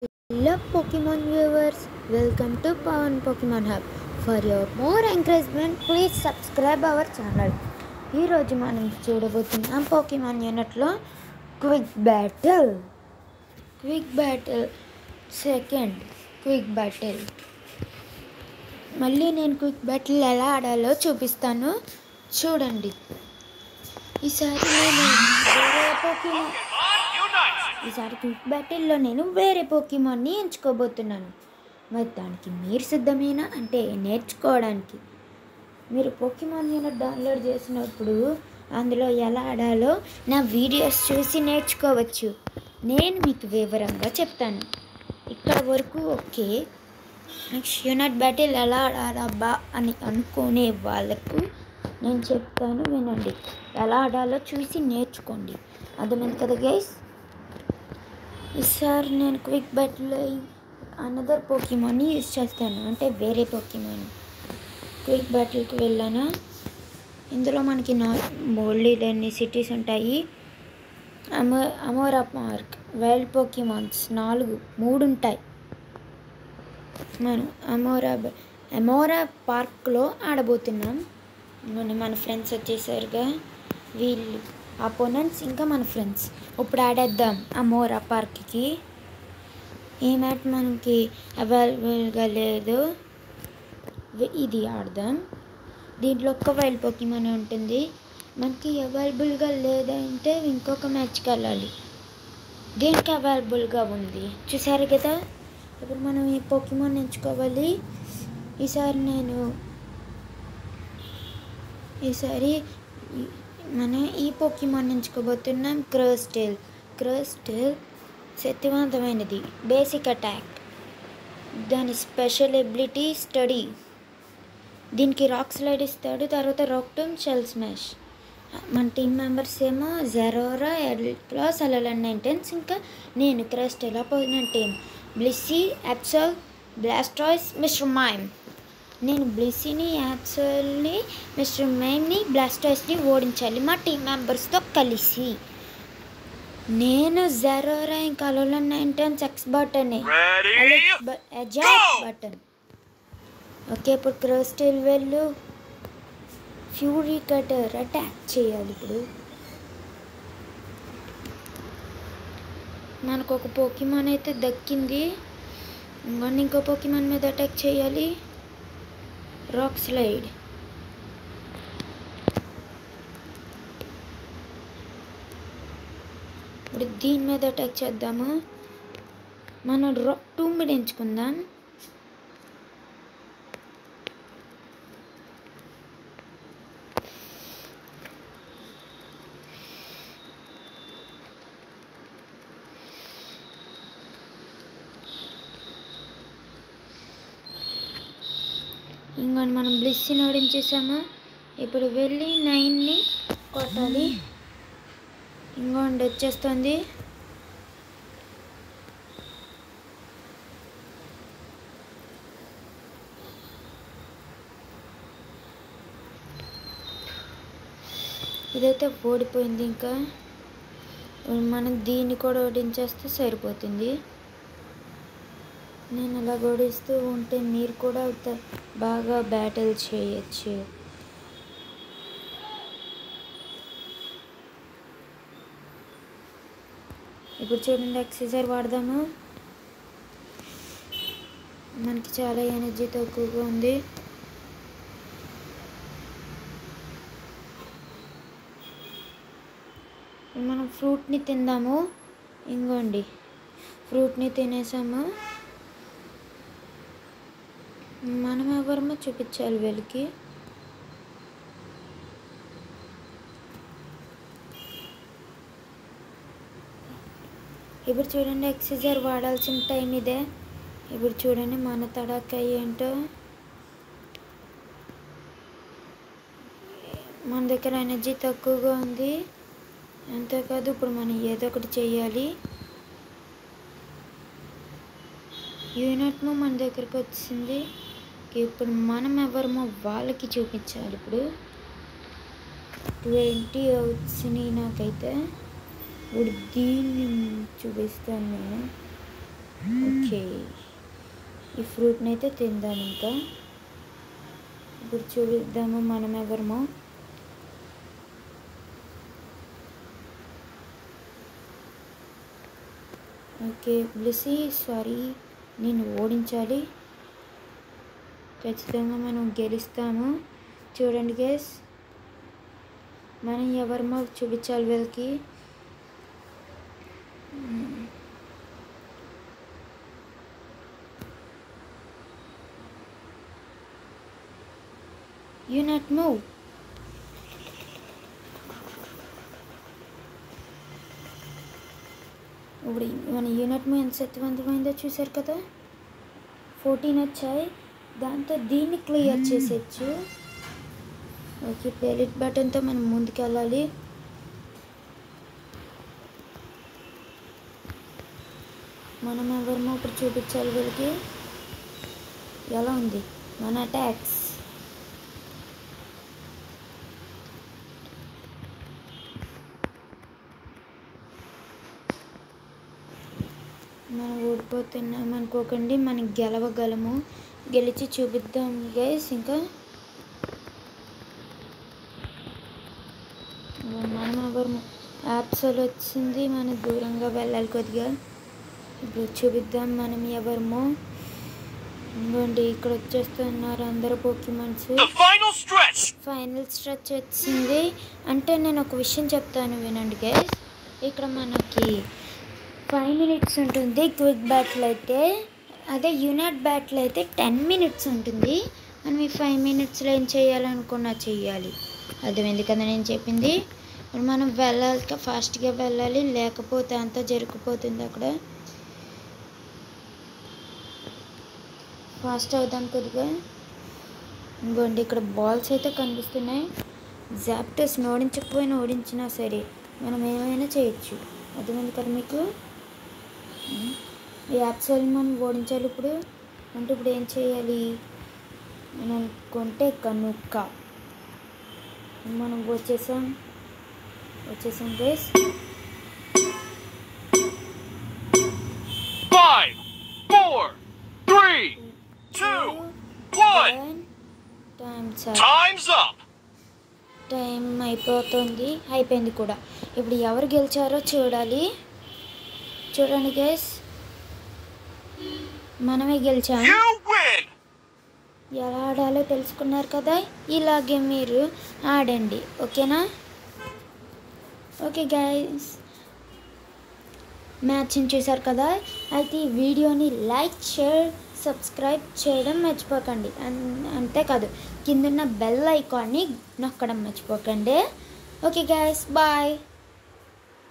Hello Pokemon viewers, welcome to Pawan Pokemon Hub. For your more encouragement, please subscribe our channel. ఈరోజు మనం చూడబోతున్నాం Pokemon యూనిట్లో quick battle quick battle second quick battle మళ్ళీ నేను quick battle ఎలా ఆడాలో చూపిస్తాను చూడండి ఈసారి నేను వేరే పోకిమాన్ ఈసారి క్విక్ బ్యాటిల్లో నేను వేరే పోకీమాన్ని ఎంచుకోబోతున్నాను మరి దానికి మీరు సిద్ధమేనా అంటే నేర్చుకోవడానికి మీరు పోకీమాన్ యూనిట్ డౌన్లోడ్ చేసినప్పుడు అందులో ఎలా ఆడాలో నా వీడియోస్ చూసి నేర్చుకోవచ్చు నేను మీకు వివరంగా చెప్తాను ఇక్కడ వరకు ఓకే నెక్స్ట్ యూనిట్ బ్యాటిల్ ఎలా ఆడాలబ్బా అని అనుకునే వాళ్ళకు నేను చెప్తాను వినండి ఎలా ఆడాలో చూసి నేర్చుకోండి అర్థమైంది కదా గైస్ ఈసారి నేను క్విక్ బ్యాటిల్లో అనదర్ పోకీమాన్ని యూజ్ చేస్తాను అంటే వేరే పోకీమాన్ క్విక్ బ్యాటిల్కి వెళ్ళాను ఇందులో మనకి నా మోల్డీ లేని సిటీస్ ఉంటాయి అమో అమోరా పార్క్ వైల్డ్ పోకీమాన్స్ నాలుగు మూడు ఉంటాయి మనం అమోరా బ- అమోరా పార్క్లో ఆడబోతున్నాం మన మన ఫ్రెండ్స్ వచ్చేసరిగా వీళ్ళు అపోనెంట్స్ ఇంకా మన ఫ్రెండ్స్ ఇప్పుడు ఆడేద్దాం అమోరా పార్క్కి ఈ మ్యాట్ మనకి అవైలబుల్గా లేదు వి- ఇది ఆడదాం దీంట్లో ఒక్క వైల్డ్ పోకీమాన్ ఉంటుంది మనకి అవైలబుల్గా లేదంటే ఇంకొక మ్యాచ్కి వెళ్ళాలి దీనికి అవైలబుల్గా ఉంది చూసారు కదా ఇప్పుడు మనం ఈ పోకీమాన్ ఎంచుకోవాలి ఈసారి నేను ఈసారి ఈ- మనం ఈ పోకీమాన్ ఎంచుకోబోతున్నాం క్రోస్టెల్ క్రోస్టెల్ శక్తివంతమైనది బేసిక్ అటాక్ దాని స్పెషల్ ఎబిలిటీ స్టడీ దీనికి రాక్ స్లైడ్ ఇస్తాడు తర్వాత రాక్ టూమ్ షెల్ స్మాష్ మన టీం మెంబర్స్ ఏమో జెరోరా ఎల్ క్లాస్ అలెవెన్ నైన్టెన్స్ ఇంకా నేను క్రస్టెల్ అపోజిట్ టీం బ్లిస్సీ అప్సల్ బ్లాస్టాయిస్ మిస్టర్ మైమ్ నేను బ్లిస్సీని యాప్సల్ని మిస్టర్ మైమ్ని బ్లాస్టాయిస్ని ఓడించాలి మా టీం మెంబర్స్తో కలిసి నేను జెరోరా ఇంకా Alolan Ninetales x button Ready? Attack button okay ఇప్పుడు క్రోస్టెల్ వెళ్ళు ఫ్యూరీ కటర్ అటాక్ చేయాలి ఇప్పుడు మనకు ఒక పోకిమాన్ అయితే దక్కింది ఇంకొన్ని ఇంకో పోకిమాన్ మీద అటాక్ చేయాలి రాక్ స్లైడ్ ఇప్పుడు దీని మీద అటాక్ చేద్దాము మనం రాక్ టూ మీద ఎంచుకుందాం ఇంకొని మనం బ్లిస్ని ఓడించేసాము ఇప్పుడు వెళ్ళి నైన్ని కొట్టాలి ఇంకోండి వచ్చేస్తుంది ఇదైతే ఓడిపోయింది ఇంకా ఇప్పుడు మనం దీన్ని కూడా ఓడించేస్తే సరిపోతుంది నేను అలా ఓడిస్తూ ఉంటే మీరు కూడా త- బాగా బ్యాటిల్ చేయొచ్చు ఇప్పుడు చూడండి ఎక్సైజర్ వాడదాము మనకి చాలా ఎనర్జీ తక్కువగా ఉంది ఇప్పుడు మనం ఫ్రూట్ని తిందాము ఇంకోండి ఫ్రూట్ని తినేసాము మనం ఎవరమో చూపించాలి వీళ్ళకి ఇప్పుడు చూడండి ఎక్సైజర్ వాడాల్సిన టైం ఇదే ఇప్పుడు చూడండి మన తడాక ఏంటో మన దగ్గర ఎనర్జీ తక్కువగా ఉంది అంతేకాదు ఇప్పుడు మనం ఏదో ఒకటి చెయ్యాలి యూనిట్ను మన దగ్గరకు వచ్చింది ఇప్పుడు మనం ఎవరమో వాళ్ళకి చూపించాలి ఇప్పుడు ట్వంటీ వచ్చినాయి నాకైతే ఇప్పుడు దీన్ని చూపిస్తాను నేను ఓకే ఈ ఫ్రూట్ని అయితే తిందాం ఇంకా ఇప్పుడు చూపిద్దాము మనం ఎవరమో ఓకే బ్లిసి సారీ నేను ఓడించాలి ఖచ్చితంగా మనం గెలుస్తాము చూడండి గేస్ మనం ఎవరమో చూపించాలి వీళ్ళకి యూ నాట్ మూవ్ ఇప్పుడు మన యూనిట్ మీ ఎంత శక్తివంతమైందో చూసారు కదా ఫోర్టీన్ వచ్చాయి దాంతో దీన్ని క్లియర్ చేసేయచ్చు ఓకే పెలిట్ బటన్తో మనం ముందుకు వెళ్ళాలి మనం ఎవరమో ఇప్పుడు చూపించాలి వీళ్ళకి ఎలా ఉంది మన అటాక్స్ మనం ఓడిపోతున్నాం అనుకోకండి మనం గెలవగలము గెలిచి చూపిద్దాం గైస్ ఇంకా మనం ఎవరు యాప్సల్ వచ్చింది మనం దూరంగా వెళ్ళాలి కొద్దిగా ఇప్పుడు చూపిద్దాం మనం ఎవరమో ఇంకోండి ఇక్కడ వచ్చేస్తున్నారు అందరు Pokemons The final stretch! Final stretch వచ్చింది అంటే నేను ఒక విషయం చెప్తాను వినండి గైస్ ఇక్కడ మనకి ఫైవ్ మినిట్స్ ఉంటుంది క్విక్ బ్యాటిల్ అయితే అదే యూనిట్ బ్యాటిల్ అయితే టెన్ మినిట్స్ ఉంటుంది మనం ఈ ఫైవ్ మినిట్స్లో ఏం చేయాలనుకున్నా చెయ్యాలి అర్థమైంది కదా నేను చెప్పింది ఇప్పుడు మనం వెళ్ళాలి ఫాస్ట్గా వెళ్ళాలి లేకపోతే అంతా జరిగిపోతుంది అక్కడ ఫాస్ట్ అవుదాం కొద్దిగా ఇంకోండి ఇక్కడ బాల్స్ అయితే కనిపిస్తున్నాయి జాప్టర్స్ని ఓడించకపోయినా ఓడించినా సరే మనం ఏమైనా చేయొచ్చు అర్థమైంది కదా మీకు ఉమ్. ఈ యాప్స్ వల్ల మనం ఓడించాలి ఇప్పుడు అంటే ఇప్పుడు ఏం చేయాలి అని అనుకుంటే కనుక్క మనం వచ్చేసాం వచ్చేసాం guys Five, four, three, two, one. Time's Time's up! Time అయిపోతుంది అయిపోయింది కూడా ఇప్పుడు ఎవరు గెలిచారో చూడాలి చూడండి గేస్ మనమే గెలిచాం You win! ఎలా ఆడాలో తెలుసుకున్నారు కదా ఇలాగే మీరు ఆడండి ఓకేనా ఓకే గైస్ మ్యాచ్ని చూసారు కదా అయితే ఈ వీడియోని లైక్ షేర్ సబ్స్క్రైబ్ చేయడం మర్చిపోకండి అన్- అంతేకాదు కిందున్న బెల్ ఐకాన్ని నొక్కడం మర్చిపోకండి ఓకే గైస్ బాయ్